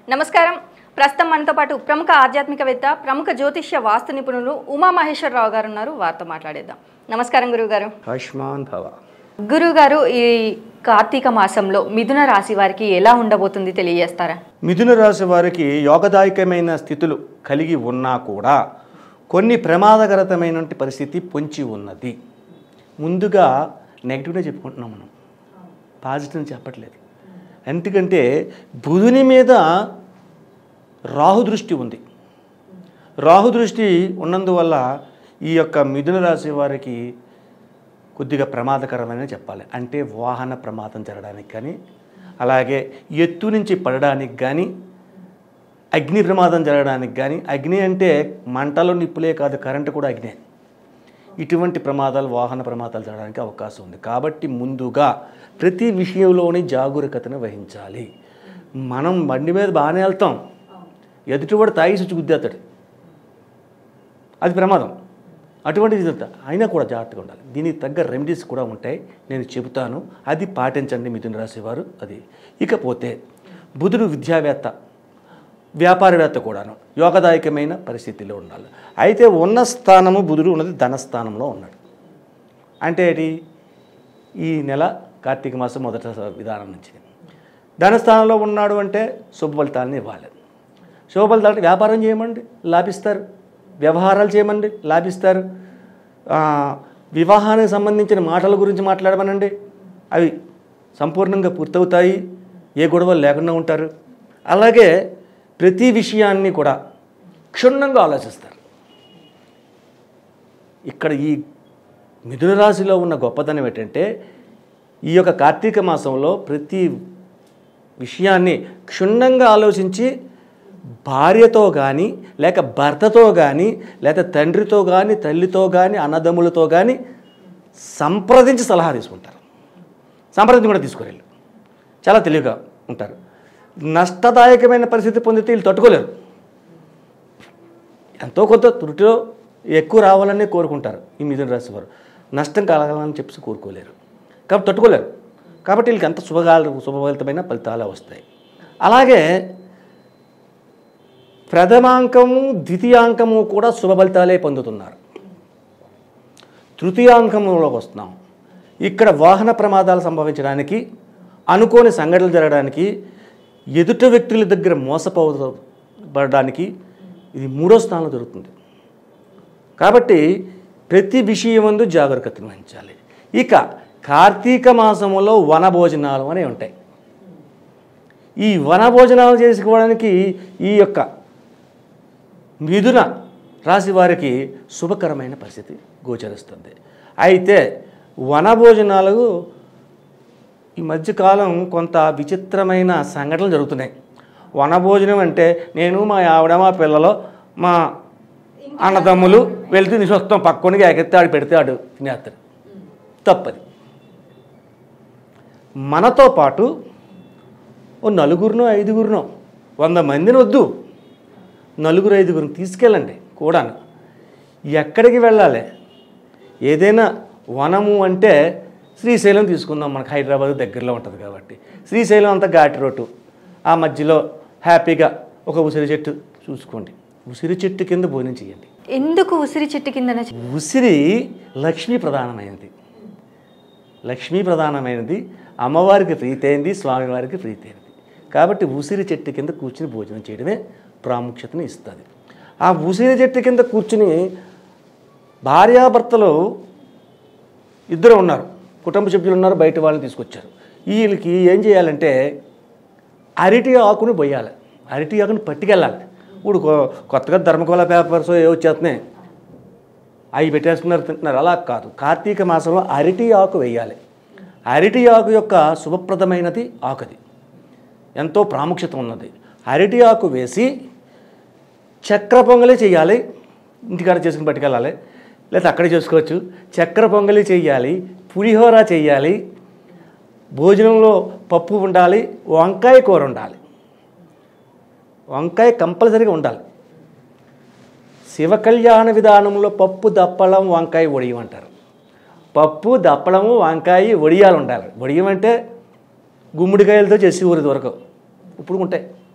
నమస్కారం ప్రస్తుతం మనతో పాటు ప్రముఖ ఆధ్యాత్మికవేత్త ప్రముఖ జ్యోతిష్య వాస్తు నిపుణులు ఉమామహేశ్వరరావు గారు ఉన్నారు వారితో మాట్లాడేద్దాం నమస్కారం గురువుగారు ఆయుష్మాన్ భవ గురువుగారు ఈ కార్తీక మాసంలో మిథున రాశి వారికి ఎలా ఉండబోతుంది తెలియజేస్తారా మిథున రాశి వారికి యోగదాయకమైన స్థితులు కలిగి ఉన్నా కూడా కొన్ని ప్రమాదకరమైన పరిస్థితి పొంచి ఉన్నది ముందుగా నెగిటివ్నే చెప్పుకుంటున్నాం మనం పాజిటివ్ చెప్పట్లేదు ఎందుకంటే బుధుని మీద రాహు దృష్టి ఉంది రాహు దృష్టి ఉన్నందువల్ల ఈ యొక్క మిథున రాశి వారికి కొద్దిగా ప్రమాదకరమైన చెప్పాలి అంటే వాహన ప్రమాదం జరగడానికి కానీ అలాగే ఎత్తు నుంచి పడడానికి కానీ అగ్ని ప్రమాదం జరగడానికి కానీ అగ్ని అంటే మంటలు నిప్పులే కాదు కరెంటు కూడా అగ్నే ఇటువంటి ప్రమాదాలు వాహన ప్రమాదాలు జరగడానికి అవకాశం ఉంది కాబట్టి ముందుగా ప్రతి విషయంలోని జాగరూకతను వహించాలి మనం బండి మీద బాగానే వెళ్తాం ఎదుటివాడు తాగి సుచ్చి గుద్దేస్తాడు అది ప్రమాదం అటువంటిది ఇదంతా అయినా కూడా జాగ్రత్తగా ఉండాలి దీనికి తగ్గ రెమెడీస్ కూడా ఉంటాయి నేను చెబుతాను అది పాటించండి మిథున రాశి వారు అది ఇకపోతే బుధుడు విద్యావేత్త వ్యాపారవేత్త కూడాను యోగదాయకమైన పరిస్థితిలో ఉండాలి అయితే ఉన్న స్థానము బుధుడు ఉన్నది ధనస్థానంలో ఉన్నాడు అంటే ఏంటి ఈ నెల కార్తీక మాసం మొదట విధానం నుంచి ధనస్థానంలో ఉన్నాడు అంటే శుభ ఫలితాలను ఇవ్వాలి శుభ ఫలితాలు వ్యాపారం చేయమండి లాభిస్తారు వ్యవహారాలు చేయమండి లాభిస్తారు ఆ, వివాహానికి సంబంధించిన మాటల గురించి మాట్లాడమనండి అవి సంపూర్ణంగా పూర్తవుతాయి ఏ గొడవలు లేకుండా ఉంటారు అలాగే ప్రతి విషయాన్ని కూడా క్షుణ్ణంగా ఆలోచిస్తారు ఇక్కడ ఈ మిథున రాశిలో ఉన్న గొప్పతనం ఏంటంటే ఈ యొక్క కార్తీక మాసంలో ప్రతి విషయాన్ని క్షుణ్ణంగా ఆలోచించి భార్యతో కానీ లేక భర్తతో కానీ లేక తండ్రితో కానీ తల్లితో కానీ అన్నదమ్ములతో కానీ సంప్రదించి సలహా తీసుకుంటారు సంప్రదించి కూడా తీసుకురెళ్ళు చాలా తెలివిగా ఉంటారు నష్టదాయకమైన పరిస్థితి పొందితే వీళ్ళు తట్టుకోలేరు ఎంతో కొంత త్రుటిలో ఎక్కువ రావాలని కోరుకుంటారు ఈ మిథున రాశి వారు నష్టం కలగాలని చెప్పి కోరుకోలేరు కాబట్టి తట్టుకోలేరు కాబట్టి వీళ్ళకి అంత శుభకాల శుభఫలితమైన ఫలితాలు వస్తాయి అలాగే ప్రథమాంకము ద్వితీయాంకము కూడా శుభ ఫలితాలే పొందుతున్నారు తృతీయాంకంలోకి వస్తున్నాం ఇక్కడ వాహన ప్రమాదాలు సంభవించడానికి అనుకోని సంఘటనలు జరగడానికి ఎదుట వ్యక్తుల దగ్గర మోసపోబడడానికి ఇది మూడో స్థానంలో జరుగుతుంది కాబట్టి ప్రతి విషయమందు జాగరూకతను వహించాలి ఇక కార్తీక మాసములో వనభోజనాలు అనేవి ఉంటాయి ఈ వనభోజనాలు చేసుకోవడానికి ఈ యొక్క మిథున రాశి వారికి శుభకరమైన పరిస్థితి గోచరిస్తుంది అయితే వనభోజనాలు ఈ మధ్యకాలం కొంత విచిత్రమైన సంఘటనలు జరుగుతున్నాయి వనభోజనం అంటే నేను మా ఆవిడ మా పిల్లలు మా అన్నదమ్ములు వెళ్తే తీసి వస్తాం పక్కనికి ఎగెత్తాడు పెడతాడు తినేస్తాడు తప్పది మనతో పాటు ఓ నలుగురినో ఐదుగురినో వంద మందిని వద్దు నలుగురు ఐదుగురిని తీసుకెళ్ళండి కూడాను ఎక్కడికి వెళ్ళాలి ఏదైనా వనము అంటే శ్రీశైలం తీసుకుందాం మనకు హైదరాబాద్ దగ్గరలో ఉంటుంది కాబట్టి శ్రీశైలం అంతా ఘాటి రోడ్డు ఆ మధ్యలో హ్యాపీగా ఒక ఉసిరి చెట్టు చూసుకోండి ఉసిరి చెట్టు కింద భోజనం చేయండి ఎందుకు ఉసిరి చెట్టు కిందన ఉసిరి లక్ష్మీ ప్రధానమైనది లక్ష్మీ ప్రధానమైనది అమ్మవారికి ప్రీతైంది స్వామివారికి ప్రీతైనది కాబట్టి ఉసిరి చెట్టు కింద కూర్చుని భోజనం చేయడమే ప్రాముఖ్యతను ఇస్తుంది ఆ ఉసిరి చెట్టు కింద కూర్చుని భార్యాభర్తలు ఇద్దరు ఉన్నారు కుటుంబ సభ్యులు ఉన్నారు బయట వాళ్ళని తీసుకొచ్చారు వీళ్ళకి ఏం చేయాలంటే అరటి ఆకుని బొయ్యాలి అరటి ఆకుని పట్టుకెళ్ళాలి ఇప్పుడు కొ- కొత్తగా ధర్మకోల పేపర్స్ ఏ వచ్చేస్తున్నాయి అవి పెట్టేస్తున్నారు తింటున్నారు అలా కాదు కార్తీక మాసంలో అరటి ఆకు వేయాలి అరటి ఆకు యొక్క శుభప్రదమైనది ఆకుది ఎంతో ప్రాముఖ్యత ఉన్నది అరటి ఆకు వేసి చక్ర పొంగలి చేయాలి ఇంటికాడ చేసుకుని పట్టుకెళ్ళాలి లేదా అక్కడే చేసుకోవచ్చు చక్ర పొంగలి చేయాలి పులిహోర చేయాలి భోజనంలో పప్పు ఉండాలి వంకాయ కూర ఉండాలి వంకాయ కంపల్సరీగా ఉండాలి శివ కళ్యాణ విధానంలో పప్పు దప్పలం వంకాయ ఒడియం అంటారు పప్పు దప్పడము వంకాయ వడియాలు ఉండాలి వడియం అంటే గుమ్మడికాయలతో చేసి ఊరిది వరకు ఇప్పుడు ఉంటాయి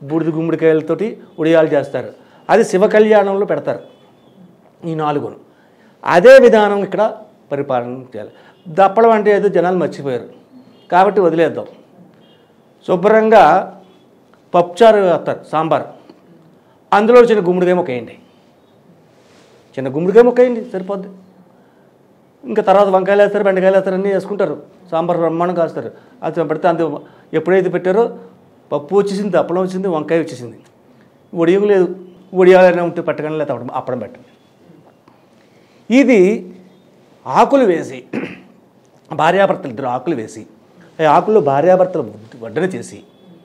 బూడిద గుమ్మడికాయలతోటి ఉడియాలు చేస్తారు అది శివ కళ్యాణంలో పెడతారు ఈ నాలుగును అదే విధానం ఇక్కడ పరిపాలన చేయాలి దప్పడం అంటే ఏదో జనాలు మర్చిపోయారు కాబట్టి వదిలేద్దాం శుభ్రంగా పప్పుచారు వేస్తారు సాంబార్ అందులో చిన్న గుమ్మడికాయ ముక్క వేయండి చిన్న గుమ్మడికాయ ముక్క వేయండి సరిపోద్ది ఇంకా తర్వాత వంకాయలు వేస్తారు బెండకాయలు వేస్తారు అన్నీ వేసుకుంటారు సాంబార్ బ్రహ్మాండం కాస్తారు అది పెడితే అంత ఎప్పుడైతే పెట్టారో పప్పు వచ్చేసింది అప్పడం వచ్చింది వంకాయ వచ్చేసింది ఉడియం లేదు ఉడియాలనే ఉంటే పట్టగానే లేదా అప్పడం అప్పడం పెట్టండి ఇది ఆకులు వేసి భార్యాభర్తలు ఇద్దరు ఆకులు వేసి ఆ ఆకుల్లో భార్యాభర్తలు వడ్డన చేసి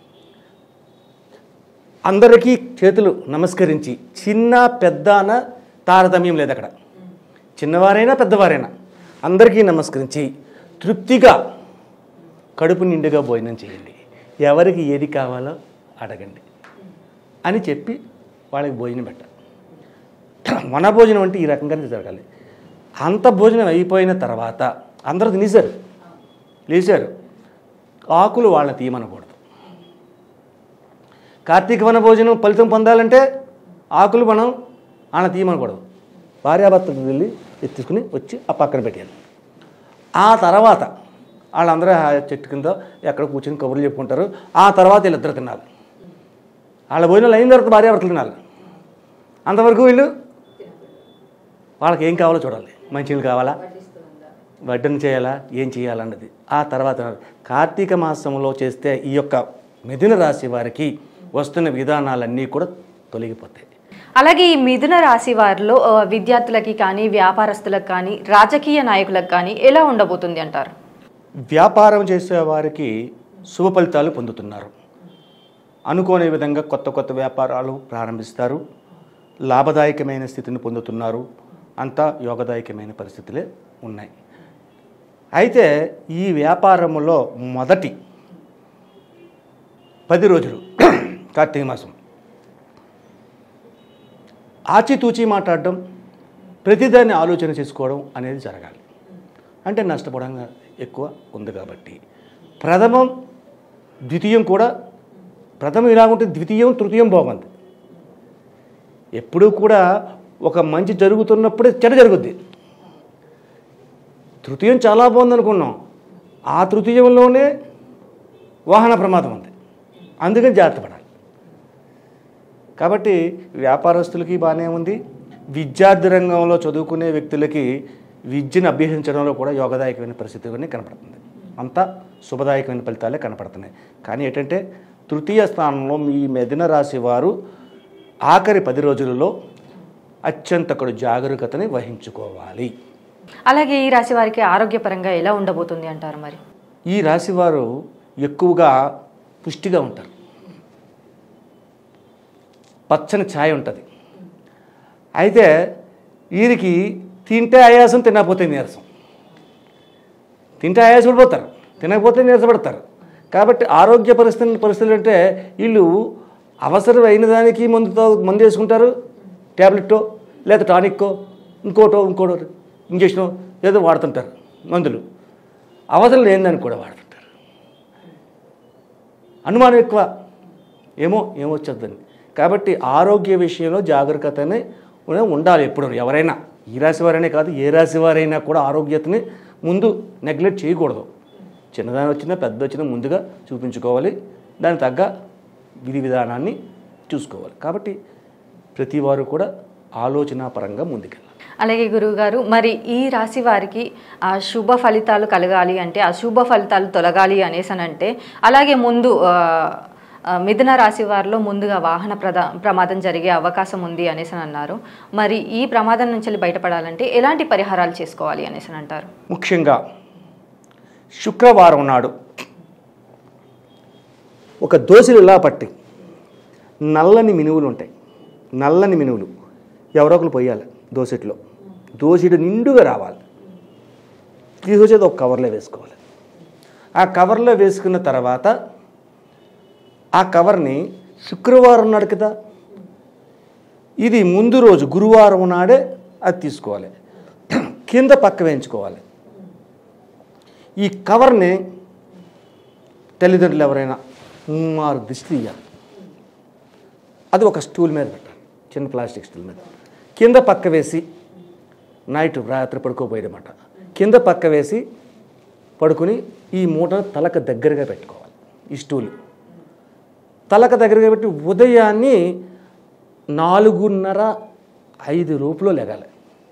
అందరికీ చేతులు నమస్కరించి చిన్న పెద్ద అన్న తారతమ్యం లేదు అక్కడ చిన్నవారైనా పెద్దవారైనా అందరికీ నమస్కరించి తృప్తిగా కడుపు నిండుగా భోజనం చేయండి ఎవరికి ఏది కావాలో అడగండి అని చెప్పి వాళ్ళకి భోజనం పెట్టాలి వన భోజనం అంటే ఈ రకంగానే జరగాలి అంత భోజనం అయిపోయిన తర్వాత అందరూ తినేశారు లేచారు ఆకులు వాళ్ళని తీయమనకూడదు కార్తీక వన భోజనం ఫలితం పొందాలంటే ఆకులు మనం ఆయన తీయమనకూడదు భార్యాభర్తకు వెళ్ళి ఎత్తుకుని వచ్చి ఆ పక్కన పెట్టాలి ఆ తర్వాత వాళ్ళందరూ ఆ చెట్టు కింద ఎక్కడ కూర్చొని కబుర్లు చెప్పుకుంటారు ఆ తర్వాత వీళ్ళిద్దరు తినాలి వాళ్ళ భోజనాలు అయిన తర్వాత భార్యాభర్తలు తినాలి అంతవరకు వీళ్ళు వాళ్ళకి ఏం కావాలో చూడాలి మంచినీళ్ళు కావాలా వడ్డన చేయాలా ఏం చేయాలన్నది ఆ తర్వాత కార్తీక మాసంలో చేస్తే ఈ యొక్క మిథున రాశి వారికి వస్తున్న విధానాలన్నీ కూడా తొలగిపోతాయి అలాగే ఈ మిథున రాశి వారిలో ఆ, విద్యార్థులకి కానీ వ్యాపారస్తులకు కానీ రాజకీయ నాయకులకు కానీ ఎలా ఉండబోతుంది అంటారు వ్యాపారం చేసే వారికి శుభ ఫలితాలు పొందుతున్నారు అనుకోని విధంగా కొత్త కొత్త వ్యాపారాలు ప్రారంభిస్తారు లాభదాయకమైన స్థితిని పొందుతున్నారు అంతా యోగదాయకమైన పరిస్థితులే ఉన్నాయి అయితే ఈ వ్యాపారంలో మొదటి పది రోజులు కార్తీక మాసం ఆచితూచి మాట్లాడడం ప్రతిదాన్ని ఆలోచన చేసుకోవడం అనేది జరగాలి అంటే నష్టపోవడం ఎక్కువ ఉంది కాబట్టి ప్రథమం ద్వితీయం కూడా ప్రథమం ఇలా ఉంటే ద్వితీయం తృతీయం బాగుంది ఎప్పుడూ కూడా ఒక మంచి జరుగుతున్నప్పుడే చెడు జరుగుద్ది తృతీయం చాలా బాగుంది అనుకున్నాం ఆ తృతీయంలోనే వాహన ప్రమాదం ఉంది అందుకని జాగ్రత్త పడాలి కాబట్టి వ్యాపారస్తులకి బాగానే ఉంది విద్యార్థి రంగంలో చదువుకునే వ్యక్తులకి విద్యను అభ్యసించడంలో కూడా యోగదాయకమైన పరిస్థితి కనపడుతుంది అంతా శుభదాయకమైన ఫలితాలే కనపడుతున్నాయి కానీ ఏంటంటే తృతీయ స్థానంలో మీ మెదిన రాశి వారు ఆఖరి పది రోజులలో అత్యంతకుడు జాగరూకతని వహించుకోవాలి అలాగే ఈ రాశి వారికి ఆరోగ్యపరంగా ఎలా ఉండబోతుంది అంటారు మరి ఈ రాశి వారు ఎక్కువగా పుష్టిగా ఉంటారు పచ్చని ఛాయ్ ఉంటుంది అయితే వీరికి తింటే ఆయాసం తినకపోతే నీరసం తింటే ఆయాసపడిపోతారు తినకపోతే నీరసపడతారు కాబట్టి ఆరోగ్య పరిస్థితి పరిస్థితులు అంటే వీళ్ళు అవసరం అయిన దానికి మందుతో మందు వేసుకుంటారు ట్యాబ్లెట్టో లేదా టానిక్కో ఇంకోటో ఇంకోటో ఇంజక్షనో ఏదో వాడుతుంటారు మందులు అవసరం లేనిదానికి కూడా వాడుతుంటారు అనుమానం ఎక్కువ ఏమో ఏమొచ్చద్దని కాబట్టి ఆరోగ్య విషయంలో జాగ్రత్తనే ఉండాలి ఎప్పుడు ఎవరైనా ఈ రాశి వారైనా కాదు ఏ రాశి వారైనా కూడా ఆరోగ్యతని ముందు నెగ్లెక్ట్ చేయకూడదు చిన్నదాని వచ్చినా పెద్ద వచ్చినా ముందుగా చూపించుకోవాలి దానికి తగ్గ విధి విధానాన్ని చూసుకోవాలి కాబట్టి ప్రతి వారు కూడా ఆలోచనాపరంగా ముందుకెళ్ళాలి అలాగే గురువుగారు మరి ఈ రాశి వారికి ఆ శుభ ఫలితాలు కలగాలి అంటే అశుభ ఫలితాలు తొలగాలి అనేసనంటే అలాగే ముందు ఆ, ఆ, మిథున రాశి వారిలో ముందుగా వాహన ప్రదా ప్రమాదం జరిగే అవకాశం ఉంది అనేసి అని అన్నారు మరి ఈ ప్రమాదం నుంచి వెళ్ళి బయటపడాలంటే ఎలాంటి పరిహారాలు చేసుకోవాలి అనేసి అని అంటారు ముఖ్యంగా శుక్రవారం నాడు ఒక దోశలు ఇలా పట్టి నల్లని మినువులు ఉంటాయి నల్లని మినువులు ఎవరో ఒకరు పోయాలి దోసెట్లో దోసెడు నిండుగా రావాలి తీసుకొచ్చేది ఒక కవర్లో వేసుకోవాలి ఆ కవర్లో వేసుకున్న తర్వాత ఆ కవర్ని శుక్రవారం నాడు కదా ఇది ముందు రోజు గురువారం నాడే అది తీసుకోవాలి కింద పక్క వేయించుకోవాలి ఈ కవర్ని తల్లిదండ్రులు ఎవరైనా మారు దిష్టి తీయాలి అది ఒక స్టూల్ మీద పెట్టాలి చిన్న ప్లాస్టిక్ స్టూల్ మీద కింద పక్క వేసి నైట్ రాత్రి పడుకోపోయేదన్నమాట కింద పక్క వేసి పడుకుని ఈ మూట తలకు దగ్గరగా పెట్టుకోవాలి ఈ స్టూల్ తలకు దగ్గరగా పెట్టి ఉదయాన్ని నాలుగున్నర ఐదు రూపులో లెగాలి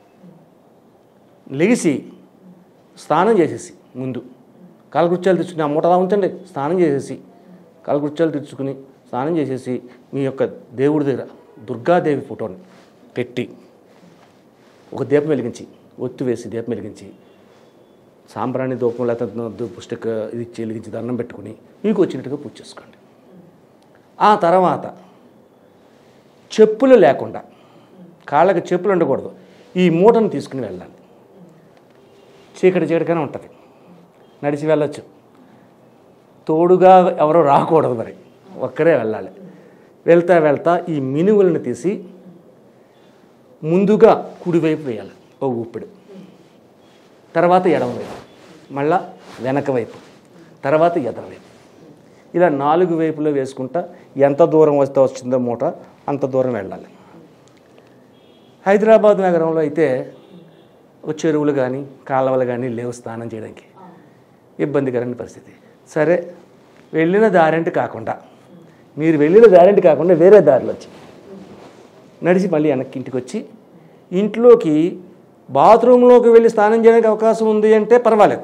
లెగిసి స్నానం చేసేసి ముందు కాలకృత్యాలు తెచ్చుకుని ఆ మూట అలా ఉంచండి స్నానం చేసేసి కాలకృత్యాలు తెచ్చుకుని స్నానం చేసేసి మీ యొక్క దేవుడి దగ్గర దుర్గాదేవి ఫోటోని పెట్టి ఒక దీపం వెలిగించి ఒత్తి వేసి దీపం వెలిగించి సాంబ్రాణి దూపం లేకపోతే పుస్తక ఇది ఇచ్చి వెలిగించి దండం పెట్టుకుని మీకు వచ్చినట్టుగా పూజ చేసుకోండి ఆ తర్వాత చెప్పులు లేకుండా కాళ్ళకి చెప్పులు ఉండకూడదు ఈ మూటను తీసుకుని వెళ్ళాలి చీకటి చీకటిగానే ఉంటుంది నడిచి వెళ్ళొచ్చు తోడుగా ఎవరో రాకూడదు మరి ఒక్కరే వెళ్ళాలి వెళ్తా వెళ్తా ఈ మినువులను తీసి ముందుగా కుడివైపు వేయాలి ఓ ఊపిడి తర్వాత ఎడమవైపు మళ్ళా వెనక వైపు తర్వాత ఎదరవైపు ఇలా నాలుగు వైపులో వేసుకుంటా ఎంత దూరం వస్తే వచ్చిందో మూట అంత దూరం వెళ్ళాలి హైదరాబాద్ నగరంలో అయితే ఓ చెరువులు కానీ కాలువలు కానీ లేవు స్నానం చేయడానికి ఇబ్బందికరమైన పరిస్థితి సరే వెళ్ళిన దారంటి కాకుండా మీరు వెళ్ళిన దారంటి కాకుండా వేరే దారిలో వచ్చి నడిచి మళ్ళీ వెనక్కి ఇంటికి వచ్చి ఇంట్లోకి బాత్రూంలోకి వెళ్ళి స్నానం చేయడానికి అవకాశం ఉంది అంటే పర్వాలేదు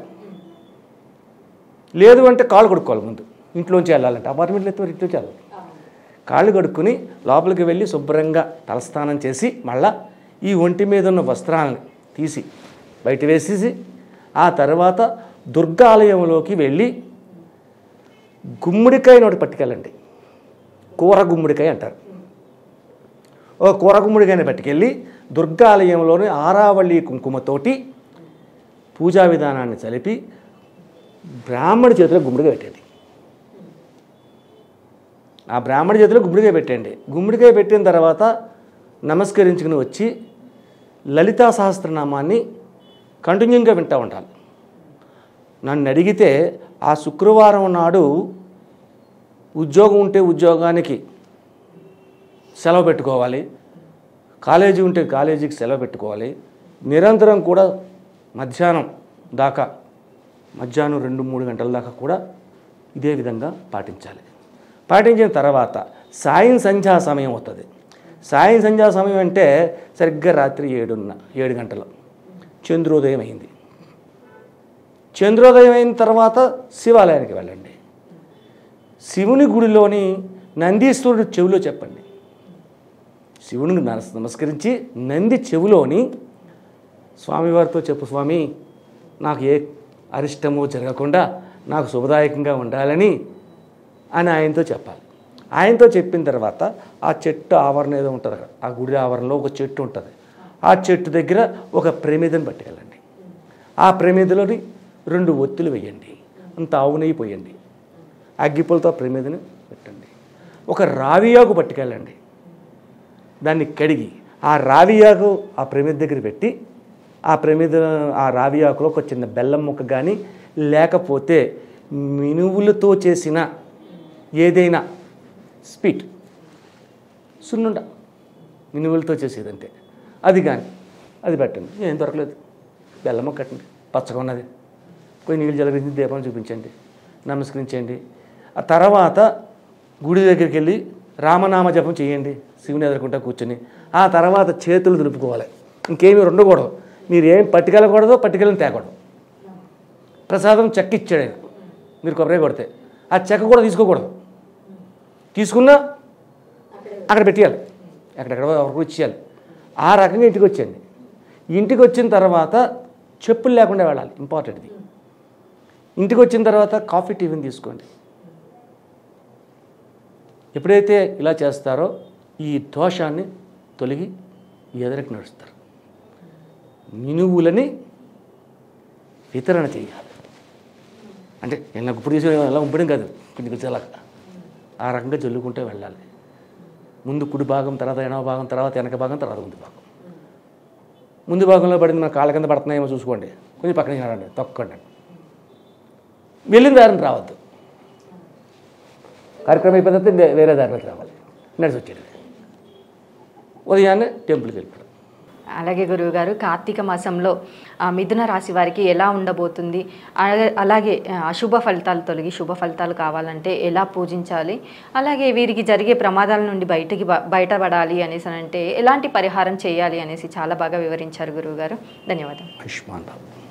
లేదు అంటే కాళ్ళు కడుక్కోవాలి ముందు ఇంట్లోంచి వెళ్ళాలంటే అపార్ట్మెంట్లో ఎత్తే ఇంట్లోంచి వెళ్ళాలి కాళ్ళు కడుక్కుని లోపలికి వెళ్ళి శుభ్రంగా తలస్నానం చేసి మళ్ళా ఈ ఒంటి మీద ఉన్న వస్త్రాలను తీసి బయట వేసేసి ఆ తర్వాత దుర్గాలయంలోకి వెళ్ళి గుమ్మడికాయ నోటి పట్టుకెళ్ళండి కూర గుమ్మడికాయ అంటారు ఓ కూర గుమ్మడికాయని పట్టుకెళ్ళి దుర్గాలయంలోని ఆరావళి కుంకుమతోటి పూజా విధానాన్ని చలిపి బ్రాహ్మడి చేతిలో గుమ్మడికాయ పెట్టండి ఆ బ్రాహ్మడి చేతిలో గుమ్మడికాయ పెట్టండి గుమ్మడికాయ పెట్టిన తర్వాత నమస్కరించుకుని వచ్చి లలితా సహస్రనామాన్ని కంటిన్యూగా వింటూ ఉండాలి నన్ను అడిగితే ఆ శుక్రవారం నాడు ఉద్యోగం ఉంటే ఉద్యోగానికి సెలవు పెట్టుకోవాలి కాలేజీ ఉంటే కాలేజీకి సెలవు పెట్టుకోవాలి నిరంతరం కూడా మధ్యాహ్నం దాకా మధ్యాహ్నం రెండు మూడు గంటల దాకా కూడా ఇదే విధంగా పాటించాలి పాటించిన తర్వాత సాయం సంధ్యా సమయం అవుతుంది సాయం సంధ్యా సమయం అంటే సరిగ్గా రాత్రి ఏడున్న ఏడు గంటలు చంద్రోదయం అయింది చంద్రోదయం అయిన తర్వాత శివాలయానికి వెళ్ళండి శివుని గుడిలోని నందీశ్వరుడు చెవిలో చెప్పండి శివునికి నమస్- నమస్కరించి నంది చెవిలోని స్వామివారితో చెప్పు స్వామి నాకు ఏ అరిష్టము జరగకుండా నాకు శుభదాయకంగా ఉండాలని అని ఆయనతో చెప్పాలి ఆయనతో చెప్పిన తర్వాత ఆ చెట్టు ఆవరణ ఏదో ఉంటుంది అక్కడ ఆ గుడి ఆవరణలో ఒక చెట్టు ఉంటుంది ఆ చెట్టు దగ్గర ఒక ప్రమిదను పట్టుకెళ్ళండి ఆ ప్రమిదలోని రెండు ఒత్తులు వేయండి అంత ఆవు నెయ్యి పోయండి అగ్గిపులతో ఆ ప్రమిదని పెట్టండి ఒక రావియాకు పట్టుకెళ్ళండి దాన్ని కడిగి ఆ రావియాకు ఆ ప్రమిద దగ్గర పెట్టి ఆ ప్రమిద ఆ రావియాకులో ఒక చిన్న బెల్లం ముక్క కానీ లేకపోతే మినువులతో చేసిన ఏదైనా స్వీట్ సున్నుండ మినువులతో చేసేదంటే అది కానీ అది పెట్టండి ఏం దొరకలేదు బెల్లం ముక్క కట్టండి పచ్చగా ఉన్నది కొన్ని నీళ్ళు జలగించి దీపం చూపించండి నమస్కరించండి ఆ తర్వాత గుడి దగ్గరికి వెళ్ళి రామనామ జపం చేయండి శివుని ఎదుర్కొంటా కూర్చొని ఆ తర్వాత చేతులు దులుపుకోవాలి ఇంకేమీ ఉండకూడదు మీరు ఏం పట్టుకెళ్ళకూడదు పట్టుకెళ్ళని తేకూడదు ప్రసాదం చెక్క ఇచ్చాడు ఆయన మీరు కొబ్బరి కొడితే ఆ చెక్క కూడా తీసుకోకూడదు తీసుకున్నా అక్కడ పెట్టేయాలి ఎక్కడెక్కడ ఎవరికి ఇచ్చేయాలి ఆ రకంగా ఇంటికి వచ్చేయండి ఇంటికి వచ్చిన తర్వాత చెప్పులు లేకుండా వెళ్ళాలి ఇంపార్టెంట్ ఇది ఇంటికి వచ్చిన తర్వాత కాఫీ టిఫిన్ తీసుకోండి ఎప్పుడైతే ఇలా చేస్తారో ఈ దోషాన్ని తొలగి ఎదరికి నడుస్తారు మినువులని వితరణ చేయాలి అంటే ఇలా ఇప్పుడు తీసి ఎలా ఉంపడం కాదు కొంచెం కొంచెం అలా ఆ రకంగా జల్లుకుంటే వెళ్ళాలి ముందు కుడి భాగం తర్వాత ఎనవ భాగం తర్వాత వెనక భాగం తర్వాత ముందు భాగం ముందు భాగంలో పడింది మన కాళ్ళ కింద పడుతున్నాయేమో చూసుకోండి కొంచెం పక్కన నడండి తొక్కండి వెళ్ళిన దారిని రావద్దు కార్యక్రమం అయిపోయిన తర్వాత వే- వేరే దారిలోకి రావాలి నడిచి వచ్చేది ఉదయాన్నే టెంపుల్కి వెళ్ళిపోవడం అలాగే గురువుగారు కార్తీక మాసంలో ఆ, మిథున రాశి వారికి ఎలా ఉండబోతుంది అలాగే- అలాగే ఆ, అశుభ ఫలితాలు తొలగి శుభ ఫలితాలు కావాలంటే ఎలా పూజించాలి అలాగే వీరికి జరిగే ప్రమాదాల నుండి బయటికి బ- బయటపడాలి అనేసి అని అంటే ఎలాంటి పరిహారం చేయాలి అనేసి చాలా బాగా వివరించారు గురువుగారు ధన్యవాదాలు ఆయుష్మాన్ భవ